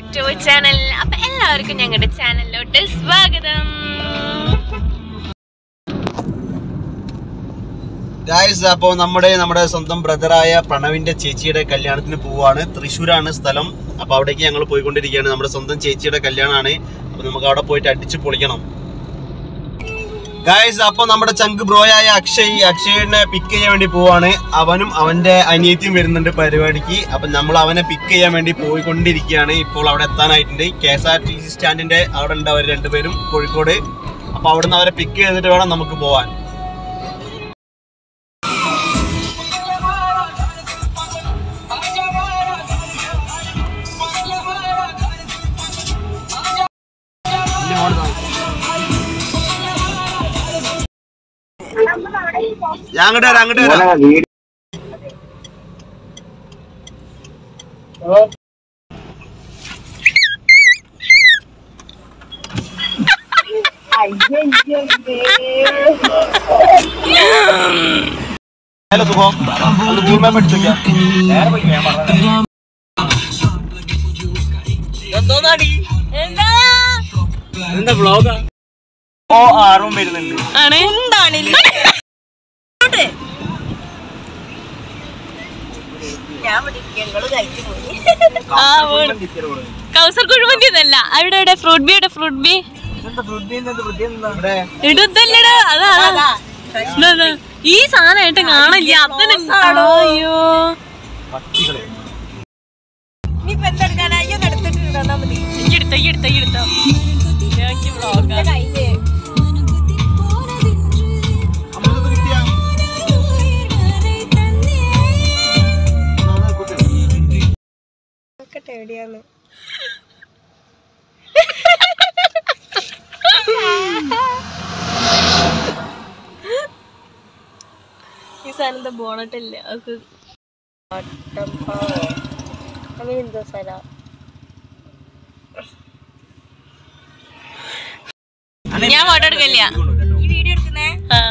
To channel അപ്പൊ എല്ലാവർക്കും ഞങ്ങളുടെ ചാനലിലോട്ട് സ്വാഗതം ഗായ്സ് അപ്പോൾ നമ്മുടെ നമ്മുടെ സ്വന്തം ബ്രദറായ പ്രണവിന്റെ ചേച്ചിയുടെ കല്യാണത്തിന് പോവാണ് തൃശ്ശൂരാണ് സ്ഥലം അപ്പോൾ അവിടേക്ക് ഞങ്ങൾ പോയിക്കൊണ്ടിരിക്കുകയാണ് നമ്മുടെ സ്വന്തം ചേച്ചിയുടെ കല്യാണമാണ് അപ്പോൾ നമുക്ക് അവിടെ പോയിട്ട് അടിച്ച് പൊളിക്കണം ഗായ്സ് അപ്പോൾ നമ്മുടെ ചങ്ക് ബ്രോയായ അക്ഷയ് അക്ഷയിനെ പിക്ക് ചെയ്യാൻ വേണ്ടി പോവാണ് അവനും അവന്റെ അനിയത്തിയും വരുന്നുണ്ട് പരിപാടിക്ക് അപ്പം നമ്മൾ അവനെ പിക്ക് ചെയ്യാൻ വേണ്ടി പോയിക്കൊണ്ടിരിക്കുകയാണ് ഇപ്പോൾ അവിടെ എത്താനായിട്ടുണ്ട് K S R T C സ്റ്റാൻഡിന്റെ അവിടെ ഉണ്ട് അവർ രണ്ടുപേരും കോഴിക്കോട് അപ്പോൾ അവിടുന്ന് അവരെ പിക്ക് ചെയ്തിട്ട് വേണം നമുക്ക് പോവാൻ ഞാൻ അങ്ങോട്ട് വരാം അങ്ങോട്ട് വരാം ഹലോ സുഖം ഒന്ന് ഗൂഗിൾ മാപ്പ് അടിച്ചു എന്താ എന്താ വ്ളോഗാ ഓ ആറും വരുന്നുണ്ട് ആണ് ആ, വീണ്. കൗസർ കുഴിമന്തി എന്നല്ല അവിടെ ഇവിടെ ഫ്രൂട്ട് ബി ഇവിടെ ഫ്രൂട്ട് ബി ഇവിടെ ഇടത്തല്ലടാ അതാ അതാ. ഇതാ, ഇതാ. ഈ സാധനമായിട്ട് കാണില്ല അതിന് അയ്യോ പട്ടികളെ ഈ എടുത്തോ ഈ എടുത്തോ ഈ എടുത്തോ ഇതാക്കി vlog ആ. അമ്മക്ക് കിട്ടിയാ ഈ സാധനത്തെ ബോണട്ടില്ല അത് ഞാൻ ഫോട്ടോ എടുക്കില്ല ആ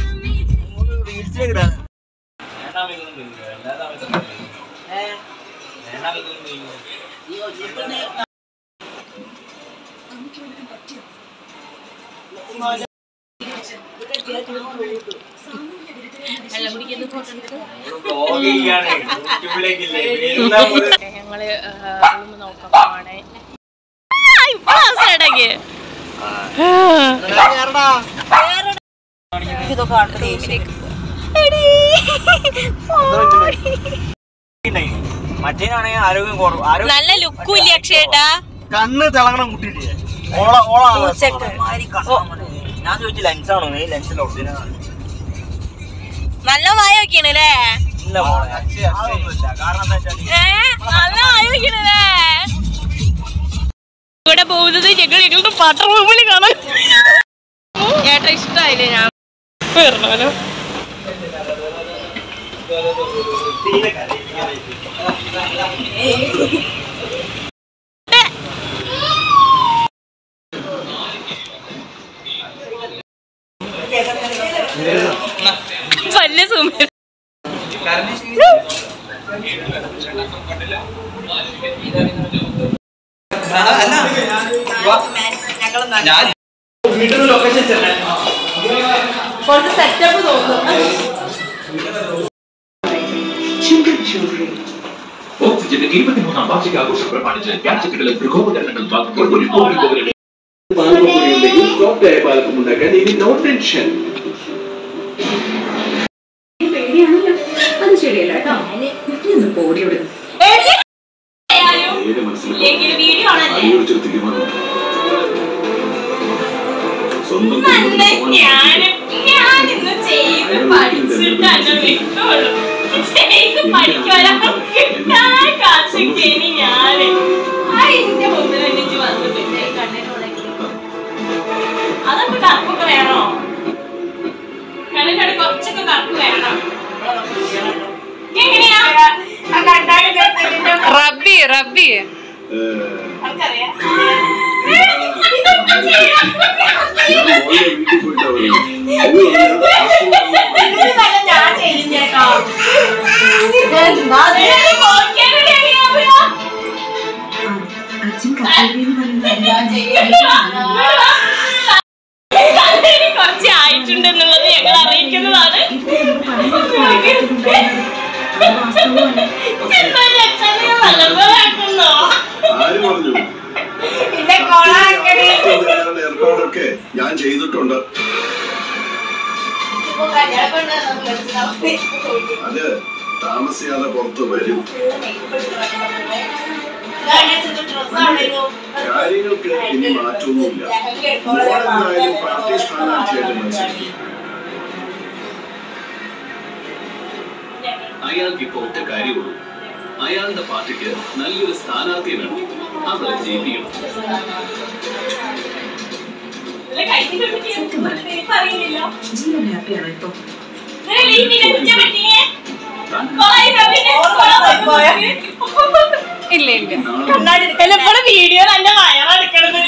ഞങ്ങള് റൂം നോക്കാൻ പോവാണ് ഇപ്പൊ അവസരടാക്കി മറ്റേനാണെങ്കിൽ ആരോഗ്യം കുറവ് ആരോഗ്യം നല്ല ലുക്കും ഇല്ല അക്ഷയേട്ടാ കണ്ണ് തിളങ്ങണം കുട്ടിയില്ലേ ഓള ഓള ഞാൻ ചോദിച്ചു ലെൻസ് ആണോ നീ ലെൻസിൽ ഒറിജിനൽ നല്ല വായ വെക്കണല്ലേ ഇല്ല മോളെ അതൊന്നുമില്ല കാരണം എന്താ വെച്ചാൽ ഏ നല്ല വായ വെക്കണല്ലേ ഇവിടെ പോകുന്നത് ഞങ്ങൾ ഞങ്ങളുടെ പാട്ട റൂമിൽ കാണാൻ ഏട്ടാ ഇഷ്ടായില്ലേ ഞാൻ പറഞ്ഞാലോ വല്ല സുമ ഓക്സിജന്റെ ഇരുപത്തിമൂന്നാം വാർഷികാഘോഷം പ്രമാണിച്ച് ഗാഡ്ജറ്റുകളും ഗൃഹോപകരണങ്ങൾ വാങ്ങുമ്പോൾ ഒരു കോടി പകരം പാലപ്പൊടിയുണ്ടെങ്കിൽ സോഫ്റ്റ് ആയ പാലപ്പം ഉണ്ടാക്കാൻ ഇനി നോ ടെൻഷൻ പേടിയാണല്ലോ അത് ശരിയല്ല കേട്ടോ ഒന്ന് പോടി ഇവിടെ ഏത് മനസ്സിലും ആലോചിച്ചൊരു തീരുമാനം സ്വന്തം കുടുംബത്തിന് ഞാനും ഞാനിന്ന് ചെയ്ത് പഠിച്ചിട്ടാണ് വിട്ടോളൂ ചെയ്ത് പഠിക്കുവാനാ കിട്ടാൻ കാത്തിരിക്കേനി ഞാന് ആ എന്റെ മുമ്പിൽ എനിക്ക് വന്ന് പിന്നെ കണ്ണിനുടക്കി അതൊക്കെ കറുപ്പൊക്കെ വേണോ കണ്ണിനോട് കുറച്ചൊക്കെ കറുപ്പ് വേണം എങ്ങനെയാ ആ കണ്ടാലും കറുത്തതിന്റെ റബ്ബി റബ്ബി നമുക്കറിയാം ഞാൻ മോളുടെ വീട്ടിൽ പോയിട്ടാ പറയുന്നത് ഞാൻ ചെയ്യും ചേട്ടാ എന്താ അച്ഛൻ കല്യാണി കുറച്ച് ആയിട്ടുണ്ട് എന്നുള്ളത് ഞങ്ങൾ അറിയിക്കുന്നതാണ് എന്താ ലക്ഷണങ്ങൾ നല്ലപോലെ ആക്കുന്നോ ആര് പറഞ്ഞു പിന്നെ കോളാക്കണി ഏർപ്പാടൊക്കെ ഞാൻ ചെയ്തിട്ടുണ്ട് അത് താമസിയാതെ പുറത്ത് വരും കാര്യങ്ങൾക്ക് ഇനി മാറ്റമൊന്നുമില്ല മോളെന്തായാലും പാർട്ടി സ്ഥാനാർത്ഥിയായിട്ട് മത്സരിക്കും അയാൾക്ക് ഇപ്പൊ ഒറ്റ കാര്യമുള്ളൂ അയാളുടെ പാർട്ടിക്ക് നല്ലൊരു സ്ഥാനാർത്ഥിയെ വേണം അവളെ ജയിപ്പിക്കണം പറയുന്നില്ല ജീവൻ ഹാപ്പിയാണോ ഇപ്പൊ ഇല്ല ഇല്ല എപ്പോഴും വീഡിയോ എന്റെ വയറെടുക്കണത്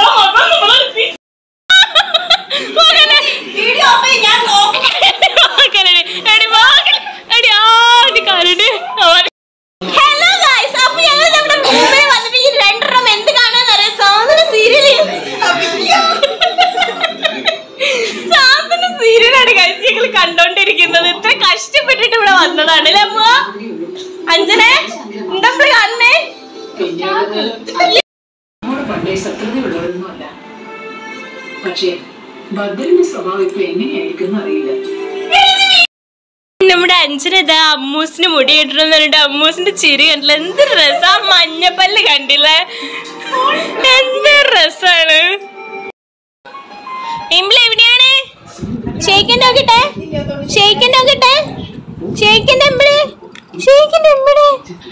ഹലോ ഗൈസ് അപ്പൊ ഞങ്ങൾ നമ്മുടെ മുമ്പിൽ വന്നിട്ട് ഈ രണ്ടെണ്ണം എന്ത് കാണാന്ന് അറിയാം സാധന സീരിയല് സാധന സീരിയലാണ് ഗൈസ് ഞങ്ങൾ കണ്ടോണ്ടിരിക്കുന്നത് ഇത്ര കഷ്ടപ്പെട്ടിട്ട് ഇവിടെ വന്നതാണ് അല്ലേ അമ്മ അഞ്ജനെ എന്താ നമ്മള് കാണുന്നേ നമ്മുടെ പണ്ടേ ശത്രുതയുള്ളവരൊന്നുമല്ല പക്ഷേ ഭദ്രന്റെ സ്വഭാവം ഇപ്പൊ എങ്ങനെയായിരിക്കും അറിയില്ല നമ്മുടെ അഞ്ചന ഇതാ അമ്മൂസിന് മുടി കിട്ടണമെന്ന് പറഞ്ഞിട്ട് അമ്മൂസിന്റെ ചിരി കണ്ടില്ല എന്ത് രസാ മഞ്ഞപ്പല്ല് കണ്ടില്ലേ എന്ത് രസാണ് ഇമ്പിളി എവിടെയാണ് ഷെയ്ക്കൻ നോക്കട്ടെ ഷെയ്ക്കൻ നോക്കട്ടെ ഷെയ്ക്കൻ എമ്പിളി ഷെയ്ക്കൻ എമ്പിളി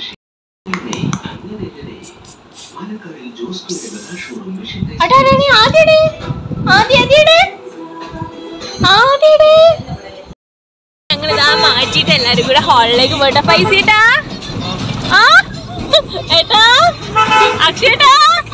അടാണി ആദ്യടെ ആദ്യ ആദ്യടെ ആദ്യടെ ഞങ്ങൾ ഇതാ മാറ്റിയിട്ട് എല്ലാരും കൂടെ ഹാളിലേക്ക് പോട്ടെ പൈസ ഏട്ടാ ആ ഏട്ടാ അക്ഷയേട്ടാ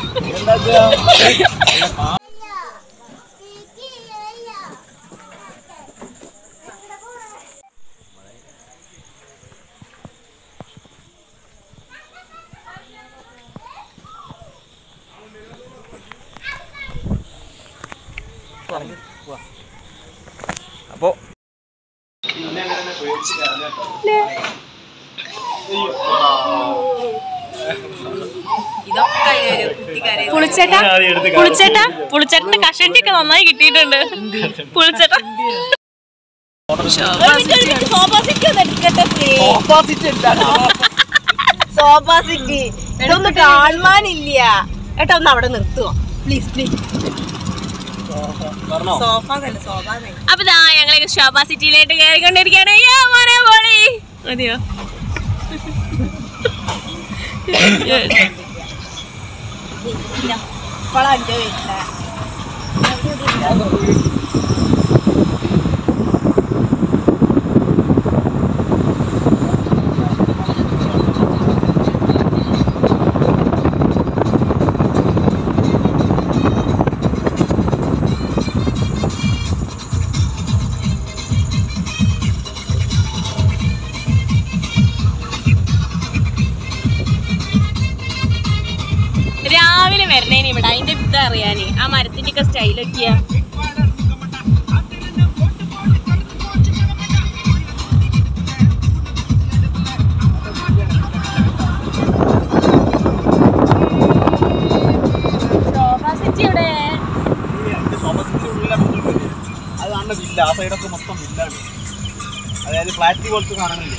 അപ്പോ പുളിച്ചേട്ടാ പുളിച്ചേട്ടാ പുളിച്ചേട്ടന്റെ കഷണ്ടി ഒക്കെ നന്നായി കിട്ടിയിട്ടുണ്ട് പുളിച്ചേട്ടാ സോഫ സിറ്റി ഇതൊന്നും കാണാനില്ല ഏട്ടാ ഒന്ന് അവിടെ നിർത്തുവോ പ്ലീസ് പ്ലീസ് സോഫ തന്നെ സോഫ തന്നെ അപ്പൊ ദാ ഞങ്ങളെ ശോഭ സിറ്റിയിലേക്ക് കയറിക്കൊണ്ടിരിക്കുകയാണ് യ്യോ, മോനെ പോളി മതിയോ ഇപ്പോൾ അഞ്ചോ വീട്ടില രാവിലെ വരണേന് ഇവിടെ അതിന്റെ ഇത് അറിയാന് ആ മരത്തിന്റെ ഒക്കെ സ്റ്റൈലൊക്കെയാ ശോഭ സിറ്റി എവിടെ അത് കാണുന്ന വില്ല ആ സൈഡൊക്കെ മൊത്തം വില്ലാണ് അതായത് ഫ്ലാറ്റ് പോലത്തെ സാധനങ്ങളില്ലേ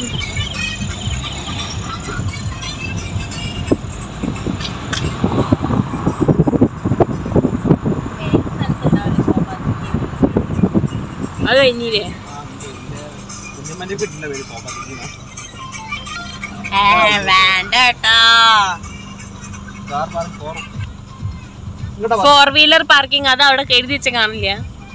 അത് കഴിഞ്ഞില്ലേ കുഞ്ഞമ്മന്റെ വീട്ടിലെ പേര് സോഫ സിറ്റി വേണ്ട കേട്ടോ കാർ പാർക്ക് ഫോറും ഫോർ വീലർ പാർക്കിംഗ് അത് അവിടെ എഴുതി വെച്ച കാണില്ല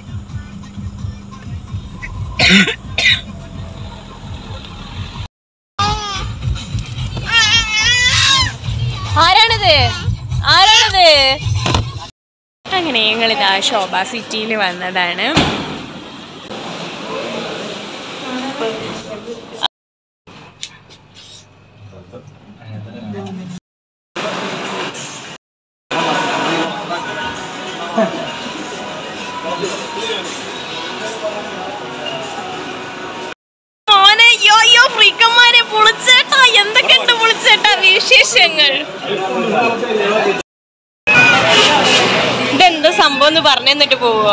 ആരാണിത് ആരാണിത് അങ്ങനെ ഞങ്ങളിതാ ശോഭ സിറ്റിയിൽ വന്നതാണ് വിശേഷങ്ങൾ ഇതെന്താ സംഭവം എന്ന് പറഞ്ഞു തന്നിട്ട് പോവോ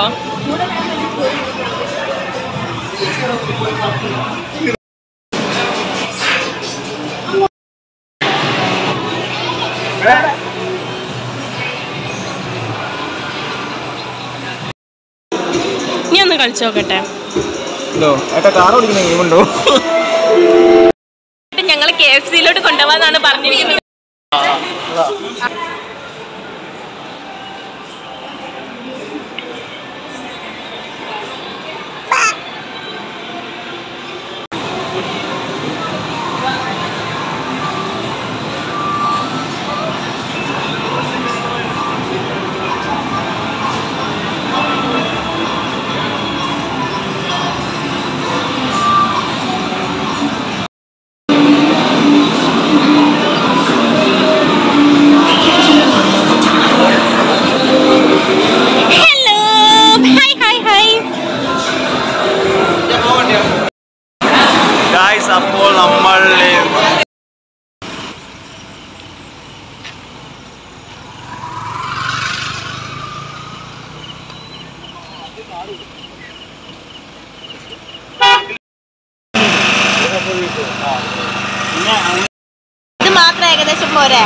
നീ ഒന്ന് കളിച്ചു നോക്കട്ടെ ഏട്ടാ കാർ ഓടിക്കുന്ന ഗെയിമുണ്ടോ ഞങ്ങൾ കെ എഫ് സിയിലോട്ട് കൊണ്ടുപോകാന്നാണ് പറഞ്ഞിരിക്കുന്നത് hello hi hi hi guys അപ്പോൾ നമ്മൾ ഇത് മാത്രം ഏകദേശം പോരെ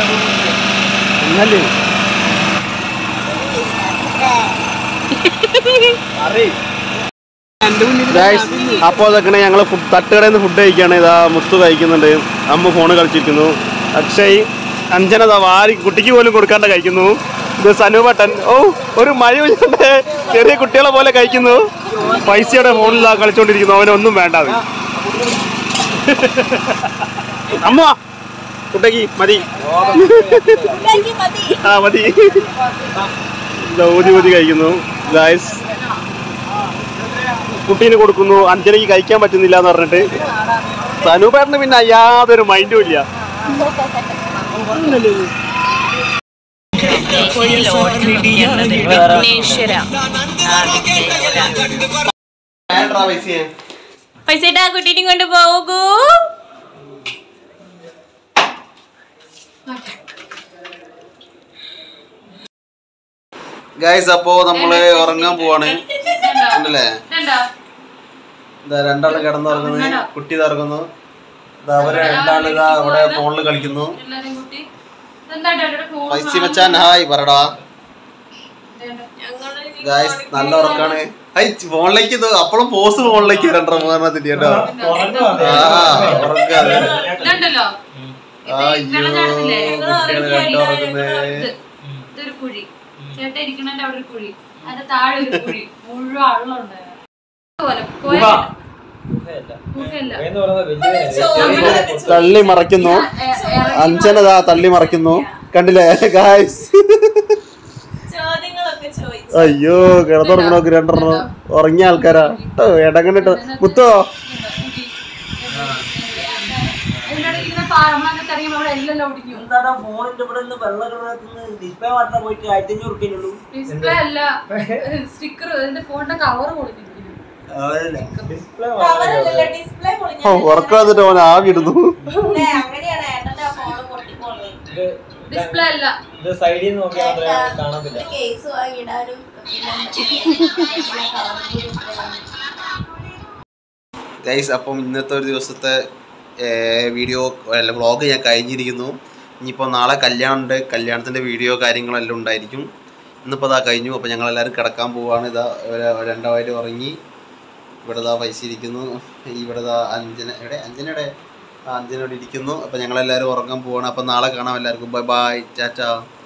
ഗായ്സ് അപ്പോൾ അതൊക്കെ ഞങ്ങൾ ഫുഡ് തട്ടുകടയിൽ നിന്ന് ഫുഡ് കഴിക്കുകയാണ് ഇതാ മുത്തു കഴിക്കുന്നുണ്ട് അമ്മ ഫോണ് കളിച്ചിരിക്കുന്നു അക്ഷയ് അഞ്ജന ദാ വാരി കുട്ടിക്ക് പോലും കൊടുക്കാണ്ട് കഴിക്കുന്നു ഇത് സനുപട്ടൻ ഓ ഒരു മഴ പെയ്യുന്നുണ്ട് ചെറിയ കുട്ടികളെ പോലെ കഴിക്കുന്നു പൈസയുടെ ഫോണിൽ ആ കളിച്ചോണ്ടിരിക്കുന്നു അവനൊന്നും വേണ്ട അത്. അമ്മ കുട്ടയ്ക്ക് മതി ആ മതി ഇതാ ഊതി ഊതി കഴിക്കുന്നു ഗായ്സ് കുട്ടീന് കൊടുക്കുന്നു അഞ്ജനയ്ക്ക് കഴിക്കാൻ പറ്റുന്നില്ല എന്ന് പറഞ്ഞിട്ട് സനൂപേട്ടന് പിന്നെ യാതൊരു മൈൻഡും ഇല്ല വിഘ്നേശ്വര പൈസ ഇട്ടാ കുട്ടീനെ കൊണ്ട് പോകൂ ഗായ്സ് അപ്പോ നമ്മള് ഉറങ്ങാൻ പോവാണ് ഉണ്ടല്ലേ ഇതാ രണ്ടാള് കിടന്നുറങ്ങുന്നു കുട്ടി ഇറങ്ങുന്നു ഇതാ അവര് രണ്ടാള് ഇതാ ഇവിടെ ഫോണിൽ കളിക്കുന്നു പൈസ മച്ചാൻ ഹായ് പറടാ ഗായ്സ് നല്ല ഉറക്കാണ് ഹൈ ഫോണിലേക്ക് ഇത് അപ്പോഴും പോസ് ഫോണിലേക്ക് രണ്ടര മൂന്നെണ്ണത്തിന്റെ കേട്ടോ ആ ഉറക്കാതെ അയ്യോ കുട്ടികൾ കണ്ടുറങ്ങുന്നേ ഇതൊരു കുഴി ചേട്ടൻ ഇരിക്കണതിന്റെ അവിടെ ഒരു കുഴി അതിന്റെ താഴെ ഒരു കുഴി മുഴുവൻ വെള്ളം ഉണ്ടായിരുന്നു തള്ളി മറയ്ക്കുന്നു അഞ്ചനതാ തള്ളി മറയ്ക്കുന്നു കണ്ടില്ലേ ഗായ്സ് ചോദ്യങ്ങളൊക്കെ ചോദിച്ചു അയ്യോ കിടന്നുറങ്ങണോക്ക് രണ്ടെണ്ണം ഉറങ്ങിയ ആൾക്കാരാ കേട്ടോ ഇടങ്ങണിട്ട് മുത്തോ പാറമ്മൊക്കെ ഇറങ്ങി അവിടെ എല്ലാം ഓടിക്കും എന്താണ് ഫോണിന്റെ ഇവിടെ നിന്ന് വെള്ളം ഡിസ്പ്ലേ മാത്രം പോയിട്ട് ആയിരത്തി അഞ്ഞൂറ് റുപ്യനുള്ളൂ ഡിസ്പ്ലേ അല്ല സ്റ്റിക്കർ എന്റെ ഫോണിന്റെ കവർ കൊടുത്തിരിക്കുന്നു കവറല്ലല്ലോ ഡിസ്പ്ലേ പൊളിഞ്ഞ ഓ ഉറക്കം വന്നിട്ട് അവൻ ആവി ഇടുന്നു അങ്ങനെയാണ് ഏട്ടന്റെ ആ ഫോണ് പൊട്ടിപ്പോളെ ഡിസ്പ്ലേ അല്ല ഇത് സൈഡിൽ നിന്ന് നോക്കിയാൽ മാത്രമേ കാണത്തില്ല കേസ് വാങ്ങിയിടാനും ഗൈസ് അപ്പം ഇന്നത്തെ ഒരു ദിവസത്തെ വീഡിയോ അല്ല വ്ളോഗ് ഞാൻ കഴിഞ്ഞിരിക്കുന്നു ഇനിയിപ്പോൾ നാളെ കല്യാണം ഉണ്ട് കല്യാണത്തിൻ്റെ വീഡിയോ കാര്യങ്ങളെല്ലാം ഉണ്ടായിരിക്കും ഇന്നിപ്പോൾ ഇതാ കഴിഞ്ഞു അപ്പോൾ ഞങ്ങളെല്ലാവരും കിടക്കാൻ പോവാണ് ഇതാ ഒരു രണ്ടായിരം ഉറങ്ങി ഇവിടെ ഇതാ പൈസ ഇരിക്കുന്നു ഇവിടെ ഇതാ അഞ്ജന എവിടെ അഞ്ജനയുടെ ആ അഞ്ജനോട് ഇരിക്കുന്നു അപ്പോൾ ഞങ്ങളെല്ലാവരും ഉറങ്ങാൻ പോവാണ് അപ്പോൾ നാളെ കാണാം എല്ലാവർക്കും ബൈ ബൈ ടാറ്റ